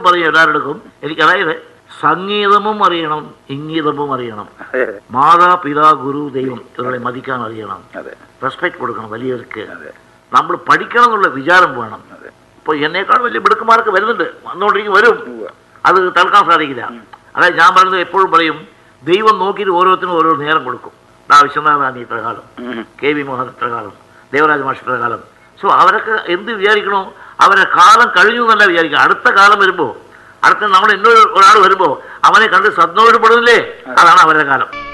പറയും എല്ലാവരുടെക്കും എനിക്ക് അതായത് സംഗീതമും അറിയണം ഇംഗീതമും അറിയണം അതെ അതെ മാതാപിതാ ഗുരു ദൈവം ഇവരെ മതിക്കാൻ അറിയണം അതെ റെസ്പെക്ട് കൊടുക്കണം വലിയവർക്ക് അതെ നമ്മൾ പഠിക്കണം എന്നുള്ള വിചാരം വേണം അതെ ഇപ്പോൾ എന്നേക്കാൾ വലിയ മിടുക്കന്മാർക്ക് വരുന്നുണ്ട് വന്നുകൊണ്ടിരിക്കും വരും ഉവ്വ. അത് തടുക്കാൻ സാധിക്കില്ല അതായത് ഞാൻ പറയുന്നത് എപ്പോഴും പറയും ദൈവം നോക്കിയിട്ട് ഓരോരുത്തരും ഓരോ നേരം കൊടുക്കും ദാ വിശ്വനാഥാനി ഇത്ര കാലം ഉം. കെ വി മോഹൻ ഇത്ര കാലം ദേവരാജ മാഷ് ഇത്ര കാലം സോ അവരൊക്കെ എന്ത് വിചാരിക്കണോ അവരെ കാലം കഴിഞ്ഞു എന്നല്ല വിചാരിക്കുക അടുത്ത കാലം വരുമ്പോൾ അടുത്ത നമ്മൾ എന്നൊരു ഒരാൾ വരുമ്പോൾ അവനെ കണ്ട് സന്തോഷപ്പെടുന്നില്ലേ അതാണ് അവരുടെ കാലം